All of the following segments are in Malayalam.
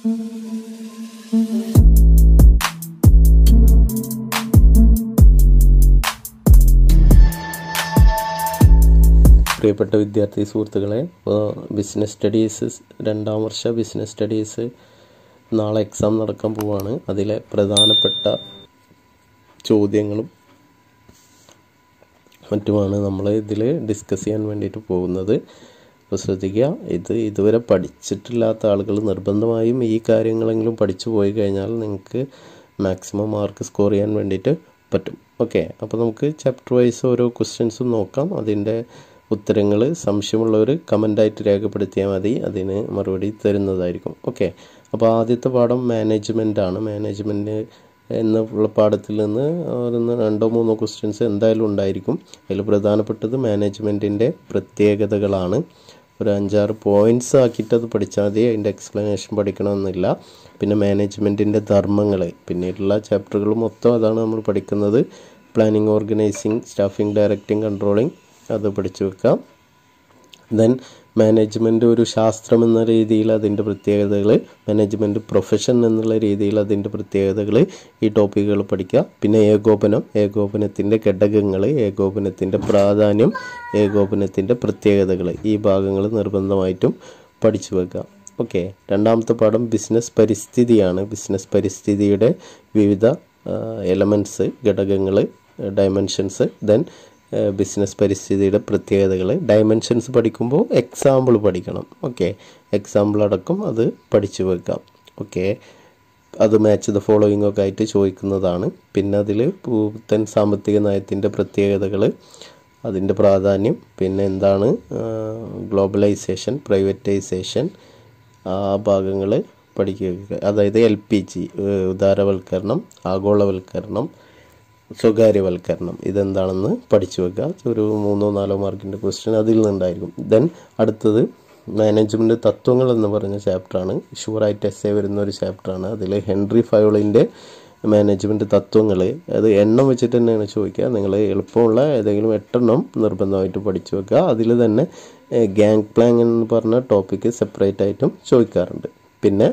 പ്രിയപ്പെട്ട വിദ്യാർത്ഥി സുഹൃത്തുക്കളെ ഇപ്പോൾ ബിസിനസ് സ്റ്റഡീസ് രണ്ടാം വർഷ ബിസിനസ് സ്റ്റഡീസ് നാളെ എക്സാം നടക്കാൻ പോവാണ് അതിലെ പ്രധാനപ്പെട്ട ചോദ്യങ്ങളും മറ്റുമാണ് നമ്മൾ ഇതിൽ ഡിസ്കസ് ചെയ്യാൻ വേണ്ടിയിട്ട് പോകുന്നത് അപ്പോൾ ശ്രദ്ധിക്കുക ഇത് ഇതുവരെ പഠിച്ചിട്ടില്ലാത്ത ആളുകൾ നിർബന്ധമായും ഈ കാര്യങ്ങളെങ്കിലും പഠിച്ചു പോയി കഴിഞ്ഞാൽ നിങ്ങൾക്ക് മാക്സിമം മാർക്ക് സ്കോർ ചെയ്യാൻ വേണ്ടിയിട്ട് പറ്റും ഓക്കെ അപ്പോൾ നമുക്ക് ചാപ്റ്റർ വൈസ് ഓരോ ക്വസ്റ്റ്യൻസും നോക്കാം അതിൻ്റെ ഉത്തരങ്ങൾ സംശയമുള്ളവർ കമൻ്റായിട്ട് രേഖപ്പെടുത്തിയാൽ മതി അതിന് മറുപടി തരുന്നതായിരിക്കും ഓക്കെ അപ്പോൾ ആദ്യത്തെ പാഠം മാനേജ്മെൻ്റ് ആണ് മാനേജ്മെൻറ്റ് എന്നുള്ള പാഠത്തിൽ നിന്ന് ഒന്ന് രണ്ടോ മൂന്നോ ക്വസ്റ്റ്യൻസ് എന്തായാലും ഉണ്ടായിരിക്കും അതിൽ പ്രധാനപ്പെട്ടത് മാനേജ്മെൻറ്റിൻ്റെ പ്രത്യേകതകളാണ് ഒരു അഞ്ചാറ് പോയിൻറ്റ്സ് ആക്കിയിട്ട് അത് പഠിച്ചാൽ മതി അതിൻ്റെ എക്സ്പ്ലനേഷൻ പഠിക്കണമെന്നില്ല പിന്നെ മാനേജ്മെൻറ്റിൻ്റെ ധർമ്മങ്ങൾ പിന്നീടുള്ള ചാപ്റ്ററുകൾ മൊത്തം അതാണ് നമ്മൾ പഠിക്കുന്നത് planning organising staffing directing controlling അത് പഠിച്ചു വെക്കാം ദെൻ മാനേജ്മെൻറ്റ് ഒരു ശാസ്ത്രം എന്ന രീതിയിൽ അതിൻ്റെ പ്രത്യേകതകൾ മാനേജ്മെൻറ്റ് പ്രൊഫഷൻ എന്നുള്ള രീതിയിൽ അതിൻ്റെ പ്രത്യേകതകൾ ഈ ടോപ്പിക്കുകൾ പഠിക്കുക പിന്നെ ഏകോപനം ഏകോപനത്തിൻ്റെ ഘടകങ്ങൾ ഏകോപനത്തിൻ്റെ പ്രാധാന്യം ഏകോപനത്തിൻ്റെ പ്രത്യേകതകൾ ഈ ഭാഗങ്ങൾ നിർബന്ധമായിട്ടും പഠിച്ചു വെക്കുക ഓക്കെ രണ്ടാമത്തെ പാഠം ബിസിനസ് പരിസ്ഥിതിയാണ് ബിസിനസ് പരിസ്ഥിതിയുടെ വിവിധ എലമെൻറ്റ്സ് ഘടകങ്ങൾ ഡയമെൻഷൻസ് ദെൻ ബിസിനസ് പരിസ്ഥിതിയുടെ പ്രത്യേകതകൾ ഡയമെൻഷൻസ് പഠിക്കുമ്പോൾ എക്സാമ്പിൾ പഠിക്കണം ഓക്കെ എക്സാമ്പിൾ അടക്കം അത് പഠിച്ചു വെക്കാം ഓക്കെ അത് മാച്ച് ദ ഫോളോയിങ് ഒക്കെ ആയിട്ട് ചോദിക്കുന്നതാണ് പിന്നെ അതിൽ പുത്തൻ സാമ്പത്തിക നയത്തിൻ്റെ പ്രത്യേകതകൾ അതിൻ്റെ പ്രാധാന്യം പിന്നെ എന്താണ് ഗ്ലോബലൈസേഷൻ പ്രൈവറ്റൈസേഷൻ ആ ഭാഗങ്ങൾ പഠിക്കുക അതായത് എൽ പി ജി ഉദാരവൽക്കരണം ആഗോളവൽക്കരണം സ്വകാര്യവൽക്കരണം ഇതെന്താണെന്ന് പഠിച്ചു വെക്കുക ഒരു മൂന്നോ നാലോ മാർക്കിൻ്റെ ക്വസ്റ്റ്യൻ അതിൽ നിന്നുണ്ടായിരിക്കും ദെൻ അടുത്തത് മാനേജ്മെൻറ്റ് തത്വങ്ങൾ എന്ന് പറഞ്ഞ ചാപ്റ്ററാണ് ഷുവറായിട്ട് എസ് എ വരുന്ന ഒരു ചാപ്റ്ററാണ് അതിൽ ഹെൻറി ഫയോളിൻ്റെ മാനേജ്മെൻറ്റ് തത്വങ്ങൾ അത് എണ്ണം വെച്ചിട്ട് തന്നെയാണ് ചോദിക്കുക നിങ്ങൾ എളുപ്പമുള്ള ഏതെങ്കിലും എട്ടെണ്ണം നിർബന്ധമായിട്ട് പഠിച്ചു വെക്കുക അതിൽ തന്നെ ഗ്യാങ് പ്ലാൻ എന്ന് പറഞ്ഞ ടോപ്പിക്ക് സെപ്പറേറ്റ് ആയിട്ടും ചോദിക്കാറുണ്ട് പിന്നെ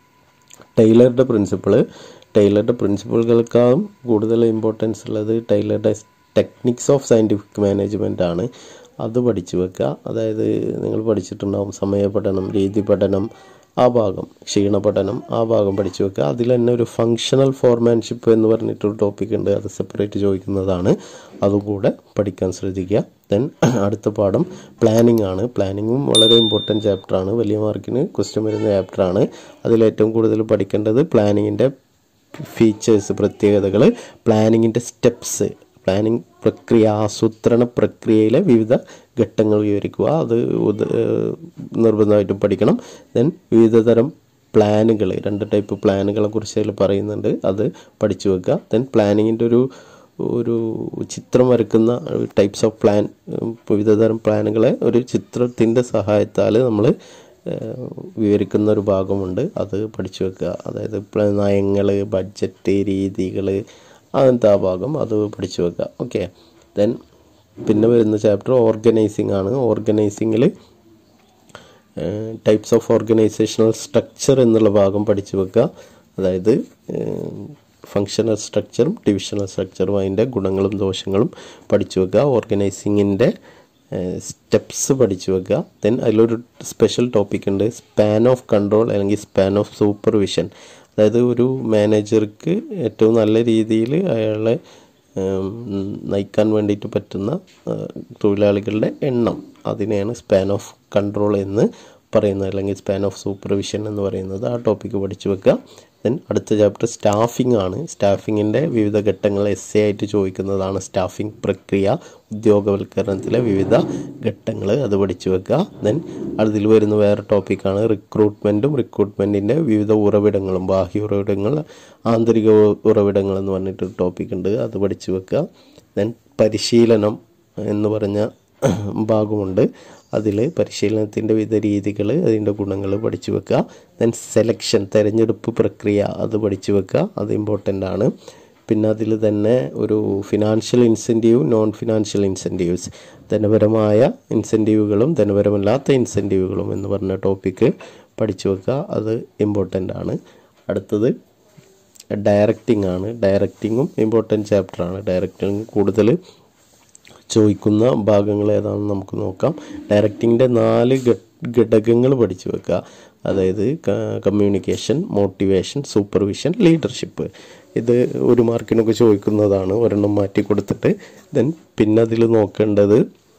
ടൈലറുടെ പ്രിൻസിപ്പിൾ ടൈലറുടെ പ്രിൻസിപ്പിളുകൾക്കാളും കൂടുതൽ ഇമ്പോർട്ടൻസ് ഉള്ളത് ടൈലറുടെ ടെക്നിക്സ് ഓഫ് സയൻറ്റിഫിക് മാനേജ്മെൻ്റ് ആണ് അത് പഠിച്ചു വെക്കുക അതായത് നിങ്ങൾ പഠിച്ചിട്ടുണ്ടാവും സമയ പഠനം രീതി പഠനം ആ ഭാഗം ക്ഷീണ പഠനം ആ ഭാഗം പഠിച്ചു വെക്കുക അതിൽ തന്നെ ഒരു ഫങ്ഷണൽ ഫോർമാൻഷിപ്പ് എന്ന് പറഞ്ഞിട്ടൊരു ടോപ്പിക് ഉണ്ട് അത് സെപ്പറേറ്റ് ചോദിക്കുന്നതാണ് അതും കൂടെ പഠിക്കാൻ ശ്രദ്ധിക്കുക ദെൻ അടുത്ത പാഠം പ്ലാനിങ് ആണ് പ്ലാനിങ്ങും വളരെ ഇമ്പോർട്ടൻറ്റ് ചാപ്റ്ററാണ് വലിയ മാർക്കിന് ക്വസ്റ്റ്യൻ വരുന്ന ചാപ്റ്ററാണ് അതിൽ ഏറ്റവും കൂടുതൽ പഠിക്കേണ്ടത് പ്ലാനിങ്ങിൻ്റെ ഫീച്ചേഴ്സ് പ്രത്യേകതകൾ പ്ലാനിങ്ങിൻ്റെ സ്റ്റെപ്സ് പ്ലാനിങ് പ്രക്രിയ ആസൂത്രണ പ്രക്രിയയിലെ വിവിധ ഘട്ടങ്ങൾ വിവരിക്കുക അത് നിർബന്ധമായിട്ടും പഠിക്കണം ദെൻ വിവിധ തരം പ്ലാനുകൾ രണ്ട് ടൈപ്പ് പ്ലാനുകളെ കുറിച്ച് അതിൽ പറയുന്നുണ്ട് അത് പഠിച്ചു വെക്കുക ദെൻ പ്ലാനിങ്ങിൻ്റെ ഒരു ഒരു ചിത്രം വരക്കുന്ന ടൈപ്സ് ഓഫ് പ്ലാൻ വിവിധ തരം പ്ലാനുകളെ ഒരു ചിത്രത്തിൻ്റെ സഹായത്താൽ നമ്മൾ വിവരിക്കുന്ന ഒരു ഭാഗമുണ്ട് അത് പഠിച്ചു വെക്കുക അതായത് നയങ്ങൾ ബഡ്ജറ്റ് രീതികൾ അങ്ങനത്തെ ആ ഭാഗം അത് പഠിച്ചു വെക്കുക ഓക്കെ ദെൻ പിന്നെ വരുന്ന ചാപ്റ്റർ ഓർഗനൈസിങ് ആണ് ഓർഗനൈസിങ്ങിൽ ടൈപ്സ് ഓഫ് ഓർഗനൈസേഷണൽ സ്ട്രക്ചർ എന്നുള്ള ഭാഗം പഠിച്ചു വെക്കുക അതായത് ഫങ്ഷണൽ സ്ട്രക്ചറും ഡിവിഷണൽ സ്ട്രക്ചറും അതിൻ്റെ ഗുണങ്ങളും ദോഷങ്ങളും പഠിച്ചു വെക്കുക ഓർഗനൈസിങ്ങിൻ്റെ സ്റ്റെപ്സ് പഠിച്ചു വെക്കുക ദെൻ അതിലൊരു സ്പെഷ്യൽ ടോപ്പിക് ഉണ്ട് സ്പാൻ ഓഫ് കൺട്രോൾ അല്ലെങ്കിൽ സ്പാൻ ഓഫ് സൂപ്പർവിഷൻ അതായത് ഒരു മാനേജർക്ക് ഏറ്റവും നല്ല രീതിയിൽ അയാളെ നയിക്കാൻ വേണ്ടിയിട്ട് പറ്റുന്ന തൊഴിലാളികളുടെ എണ്ണം അതിനെയാണ് സ്പാൻ ഓഫ് കൺട്രോൾ എന്ന് പറയുന്നത് അല്ലെങ്കിൽ സ്പാൻ ഓഫ് സൂപ്പർവിഷൻ എന്ന് പറയുന്നത് ആ ടോപ്പിക്ക് പഠിച്ചു വെക്കുക ദെൻ അടുത്ത ചാപ്റ്റർ സ്റ്റാഫിംഗ് ആണ് സ്റ്റാഫിങ്ങിൻ്റെ വിവിധ ഘട്ടങ്ങൾ എസ് എ ആയിട്ട് ചോദിക്കുന്നതാണ് സ്റ്റാഫിംഗ് പ്രക്രിയ ഉദ്യോഗവൽക്കരണത്തിലെ വിവിധ ഘട്ടങ്ങൾ അത് പഠിച്ചു വെക്കുക ദെൻ അതിൽ വരുന്ന വേറെ ടോപ്പിക്കാണ് റിക്രൂട്ട്മെൻറ്റും റിക്രൂട്ട്മെൻറ്റിൻ്റെ വിവിധ ഉറവിടങ്ങളും ബാഹ്യ ഉറവിടങ്ങൾ ആന്തരിക ഉറവിടങ്ങൾ എന്ന് പറഞ്ഞിട്ട് ടോപ്പിക് ഉണ്ട് അത് പഠിച്ചു വെക്കുക ദെൻ പരിശീലനം എന്ന് പറഞ്ഞ ഭാഗമുണ്ട് അതിൽ പരിശീലനത്തിൻ്റെ വിവിധ രീതികൾ അതിൻ്റെ ഗുണങ്ങൾ പഠിച്ചു വെക്കുക ദെൻ സെലക്ഷൻ തിരഞ്ഞെടുപ്പ് പ്രക്രിയ അത് പഠിച്ചു വെക്കുക അത് ഇമ്പോർട്ടൻ്റ് ആണ് പിന്നെ അതിൽ തന്നെ ഒരു financial incentive non financial incentives ധനപരമായ ഇൻസെൻറ്റീവുകളും ധനപരമല്ലാത്ത ഇൻസെൻറ്റീവുകളും എന്ന് പറഞ്ഞ ടോപ്പിക്ക് പഠിച്ചു വെക്കുക അത് ഇമ്പോർട്ടൻ്റ് ആണ് അടുത്തത് ഡയറക്റ്റിംഗ് ആണ് ഡയറക്റ്റിങ്ങും ഇമ്പോർട്ടൻറ്റ് ചാപ്റ്ററാണ് ഡയറക്റ്റിംഗ് കൂടുതൽ ചോദിക്കുന്ന ഭാഗങ്ങൾ ഏതാണെന്ന് നമുക്ക് നോക്കാം ഡയറക്റ്റിങ്ങിൻ്റെ നാല് ഘടകങ്ങൾ പഠിച്ചു വെക്കുക അതായത് കമ്മ്യൂണിക്കേഷൻ മോട്ടിവേഷൻ സൂപ്പർവിഷൻ ലീഡർഷിപ്പ് ഇത് ഒരു മാർക്കിനൊക്കെ ചോദിക്കുന്നതാണ് ഒരെണ്ണം മാറ്റി കൊടുത്തിട്ട് ദെൻ പിന്നെ അതിൽ നോക്കേണ്ടത്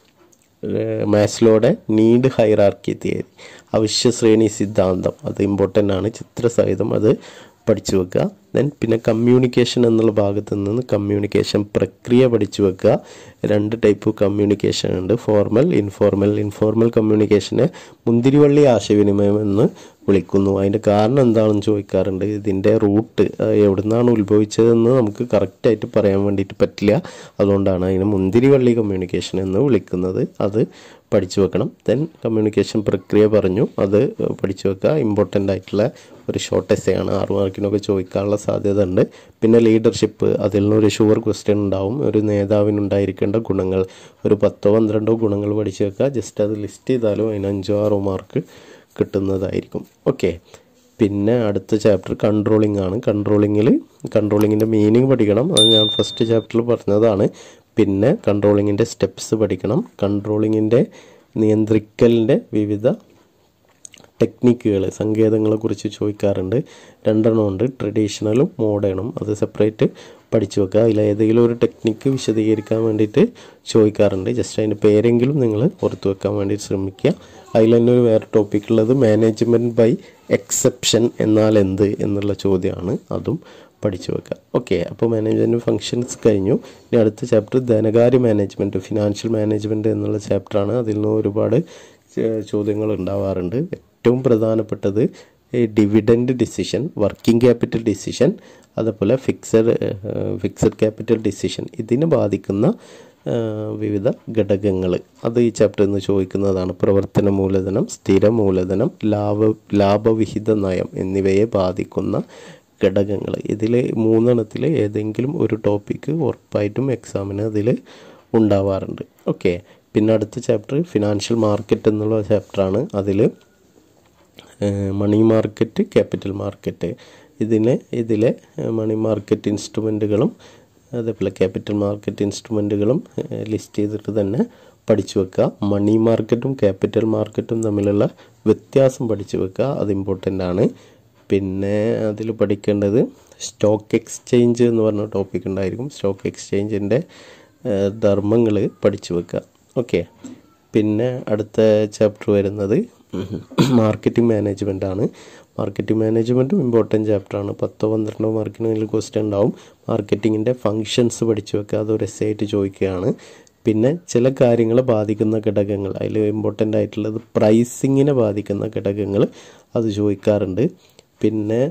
മാസ്ലോയുടെ നീഡ് ഹൈറാർക്കി തിയറി അവശ്യ ശ്രേണി സിദ്ധാന്തം അത് ഇമ്പോർട്ടൻ്റ് ആണ് ചിത്രസഹിതം അത് പഠിച്ചു വെക്കുക ദെൻ പിന്നെ കമ്മ്യൂണിക്കേഷൻ എന്നുള്ള ഭാഗത്ത് നിന്ന് കമ്മ്യൂണിക്കേഷൻ പ്രക്രിയ പഠിച്ചു വെക്കുക രണ്ട് ടൈപ്പ് കമ്മ്യൂണിക്കേഷൻ ഉണ്ട് ഫോർമൽ ഇൻഫോർമൽ ഇൻഫോർമൽ കമ്മ്യൂണിക്കേഷനെ മുന്തിരിവള്ളി ആശയവിനിമയം എന്ന് വിളിക്കുന്നു അതിൻ്റെ കാരണം എന്താണെന്ന് ചോദിക്കാറുണ്ട് ഇതിൻ്റെ റൂട്ട് എവിടുന്നാണ് ഉത്ഭവിച്ചതെന്ന് നമുക്ക് കറക്റ്റായിട്ട് പറയാൻ വേണ്ടിയിട്ട് പറ്റില്ല അതുകൊണ്ടാണ് അതിനെ മുന്തിരിവള്ളി കമ്മ്യൂണിക്കേഷൻ എന്ന് വിളിക്കുന്നത് അത് പഠിച്ചു വെക്കണം ദെൻ കമ്മ്യൂണിക്കേഷൻ പ്രക്രിയ പറഞ്ഞു അത് പഠിച്ചു വെക്കുക ഇമ്പോർട്ടൻ്റ് ആയിട്ടുള്ള ഒരു ഷോർട്ട് എസ്സേ ആണ് ആറ് മാർക്കിനൊക്കെ ചോദിക്കാനുള്ള സാധ്യത ഉണ്ട് പിന്നെ ലീഡർഷിപ്പ് അതിൽ നിന്ന് ഒരു ഷുവർ ക്വസ്റ്റ്യൻ ഉണ്ടാവും ഒരു നേതാവിനുണ്ടായിരിക്കേണ്ട ഗുണങ്ങൾ ഒരു പത്തോ പന്ത്രണ്ടോ ഗുണങ്ങൾ പഠിച്ചു വെക്കുക ജസ്റ്റ് അത് ലിസ്റ്റ് ചെയ്താലും അതിന് അഞ്ചോ ആറോ മാർക്ക് കിട്ടുന്നതായിരിക്കും ഓക്കെ പിന്നെ അടുത്ത ചാപ്റ്റർ കൺട്രോളിംഗ് ആണ് കൺട്രോളിങ്ങിൽ കൺട്രോളിങ്ങിൻ്റെ മീനിങ് പഠിക്കണം അത് ഞാൻ ഫസ്റ്റ് ചാപ്റ്ററിൽ പറഞ്ഞതാണ് പിന്നെ കൺട്രോളിങ്ങിൻ്റെ സ്റ്റെപ്സ് പഠിക്കണം കൺട്രോളിങ്ങിൻ്റെ നിയന്ത്രിക്കലിൻ്റെ വിവിധ ടെക്നിക്കുകൾ സങ്കേതങ്ങളെ കുറിച്ച് ചോദിക്കാറുണ്ട് രണ്ടെണ്ണം ഉണ്ട് ട്രഡീഷണലും മോഡേണും അത് സെപ്പറേറ്റ് പഠിച്ചു വെക്കുക അതിൽ ഏതെങ്കിലും ഒരു ടെക്നിക്ക് വിശദീകരിക്കാൻ വേണ്ടിയിട്ട് ചോദിക്കാറുണ്ട് ജസ്റ്റ് അതിൻ്റെ പേരെങ്കിലും നിങ്ങൾ ഓർത്ത് വെക്കാൻ വേണ്ടി ശ്രമിക്കുക അതിൽ തന്നെ ഒരു വേറെ ടോപ്പിക് ഉള്ളത് മാനേജ്മെൻറ്റ് ബൈ എക്സെപ്ഷൻ എന്നാൽ എന്ത് എന്നുള്ള ചോദ്യമാണ് അതും പഠിച്ചു വെക്കുക ഓക്കെ അപ്പോൾ മാനേജ്മെൻറ്റ് ഫങ്ഷൻസ് കഴിഞ്ഞു ഇനി അടുത്ത ചാപ്റ്റർ ധനകാര്യ മാനേജ്മെൻറ്റ് ഫിനാൻഷ്യൽ മാനേജ്മെൻറ്റ് എന്നുള്ള ചാപ്റ്ററാണ് അതിൽ നിന്ന് ഒരുപാട് ചോദ്യങ്ങൾ ഉണ്ടാവാറുണ്ട് ഏറ്റവും പ്രധാനപ്പെട്ടത് dividend decision working capital decision അതുപോലെ ഫിക്സഡ് ഫിക്സഡ് ക്യാപിറ്റൽ ഡിസിഷൻ ഇതിനെ ബാധിക്കുന്ന വിവിധ ഘടകങ്ങൾ അത് ഈ ചാപ്റ്ററിൽ നിന്ന് ചോദിക്കുന്നതാണ് പ്രവർത്തന മൂലധനം സ്ഥിര മൂലധനം ലാഭ ലാഭവിഹിത നയം എന്നിവയെ ബാധിക്കുന്ന ഘടകങ്ങൾ ഇതിൽ മൂന്നെണ്ണത്തിൽ ഏതെങ്കിലും ഒരു ടോപ്പിക്ക് ഉറപ്പായിട്ടും എക്സാമിന് അതിൽ ഉണ്ടാവാറുണ്ട് ഓക്കെ പിന്നെ അടുത്ത ചാപ്റ്റർ ഫിനാൻഷ്യൽ മാർക്കറ്റ് എന്നുള്ള ചാപ്റ്ററാണ് അതിൽ മണി മാർക്കറ്റ് ക്യാപിറ്റൽ മാർക്കറ്റ് ഇതിനെ ഇതിലെ മണി മാർക്കറ്റ് ഇൻസ്ട്രുമെൻറ്റുകളും അതേപോലെ ക്യാപിറ്റൽ മാർക്കറ്റ് ഇൻസ്ട്രുമെൻറ്റുകളും ലിസ്റ്റ് ചെയ്തിട്ട് തന്നെ പഠിച്ചു വെക്കുക മണി മാർക്കറ്റും ക്യാപിറ്റൽ മാർക്കറ്റും തമ്മിലുള്ള വ്യത്യാസം പഠിച്ചു വെക്കുക അത് ഇമ്പോർട്ടൻ്റ് ആണ് പിന്നെ അതിൽ പഠിക്കേണ്ടത് സ്റ്റോക്ക് എക്സ്ചേഞ്ച് എന്ന് പറഞ്ഞ ടോപ്പിക് ഉണ്ടായിരിക്കും സ്റ്റോക്ക് എക്സ്ചേഞ്ചിൻ്റെ ധർമ്മങ്ങൾ പഠിച്ചു വെക്കുക ഓക്കെ പിന്നെ അടുത്ത ചാപ്റ്റർ വരുന്നത് മാർക്കറ്റിംഗ് മാനേജ്മെൻ്റ് ആണ് മാർക്കറ്റിംഗ് മാനേജ്മെൻറ്റും ഇമ്പോർട്ടൻറ്റ് ചാപ്റ്ററാണ് പത്തോ പന്ത്രണ്ടോ മാർക്കിന് അതിൽ ക്വസ്റ്റ്യൻ ഉണ്ടാവും മാർക്കറ്റിങ്ങിൻ്റെ ഫങ്ഷൻസ് പഠിച്ചു വെക്കുക അതൊരു എസ് ആയിട്ട് ചോദിക്കുകയാണ് പിന്നെ ചില കാര്യങ്ങളെ ബാധിക്കുന്ന ഘടകങ്ങൾ അതിൽ ഇമ്പോർട്ടൻ്റ് ആയിട്ടുള്ളത് പ്രൈസിങ്ങിനെ ബാധിക്കുന്ന ഘടകങ്ങൾ അത് ചോദിക്കാറുണ്ട് പിന്നെ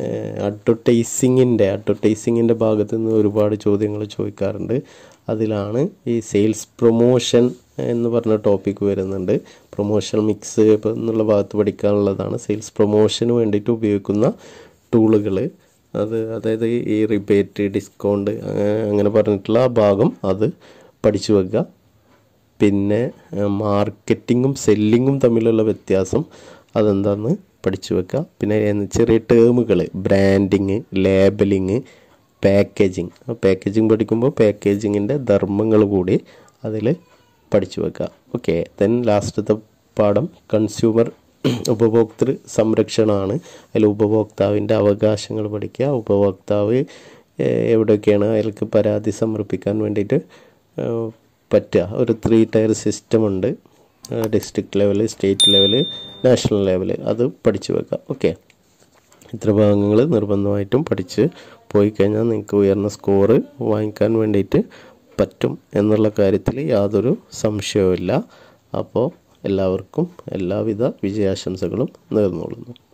അഡ്വർടൈസിങ്ങിൻ്റെ അഡ്വർടൈസിങ്ങിൻ്റെ ഭാഗത്ത് നിന്ന് ഒരുപാട് ചോദ്യങ്ങൾ ചോദിക്കാറുണ്ട് അതിലാണ് ഈ സെയിൽസ് പ്രൊമോഷൻ എന്ന് പറഞ്ഞ ടോപ്പിക്ക് വരുന്നുണ്ട് പ്രൊമോഷൻ മിക്സ് എന്നുള്ള ഭാഗത്ത് പഠിക്കാനുള്ളതാണ് സെയിൽസ് പ്രൊമോഷന് വേണ്ടിയിട്ട് ഉപയോഗിക്കുന്ന ടൂളുകൾ അത് അതായത് ഈ റിബേറ്റ് ഡിസ്കൗണ്ട് അങ്ങനെ പറഞ്ഞിട്ടുള്ള ആ ഭാഗം അത് പഠിച്ചു വെക്കുക പിന്നെ മാർക്കറ്റിങ്ങും സെല്ലിങ്ങും തമ്മിലുള്ള വ്യത്യാസം അതെന്താണെന്ന് പഠിച്ചു വെക്കുക പിന്നെ ചെറിയ ടേമുകൾ ബ്രാൻഡിങ് ലേബലിങ് പാക്കേജിങ് പാക്കേജിങ് പഠിക്കുമ്പോൾ പാക്കേജിങ്ങിൻ്റെ ധർമ്മങ്ങൾ കൂടി അതിൽ പഠിച്ചു വെക്കുക ഓക്കെ ദെൻ ലാസ്റ്റത്തെ പാഠം കൺസ്യൂമർ ഉപഭോക്തൃ സംരക്ഷണമാണ് അതിൽ ഉപഭോക്താവിൻ്റെ അവകാശങ്ങൾ പഠിക്കുക ഉപഭോക്താവ് എവിടെയൊക്കെയാണ് അയാൾക്ക് പരാതി സമർപ്പിക്കാൻ വേണ്ടിയിട്ട് പറ്റുക ഒരു ത്രീ ടയർ സിസ്റ്റം ഉണ്ട് district level state level national level അത് പഠിച്ചു വെക്കാം ഓക്കെ ഇത്ര ഭാഗങ്ങൾ നിർബന്ധമായിട്ടും പഠിച്ച് പോയി കഴിഞ്ഞാൽ നിങ്ങൾക്ക് ഉയർന്ന സ്കോറ് വാങ്ങിക്കാൻ വേണ്ടിയിട്ട് പറ്റും എന്നുള്ള കാര്യത്തിൽ യാതൊരു സംശയവുമില്ല അപ്പോൾ എല്ലാവർക്കും എല്ലാവിധ വിജയാശംസകളും നേർന്നുകൊള്ളുന്നു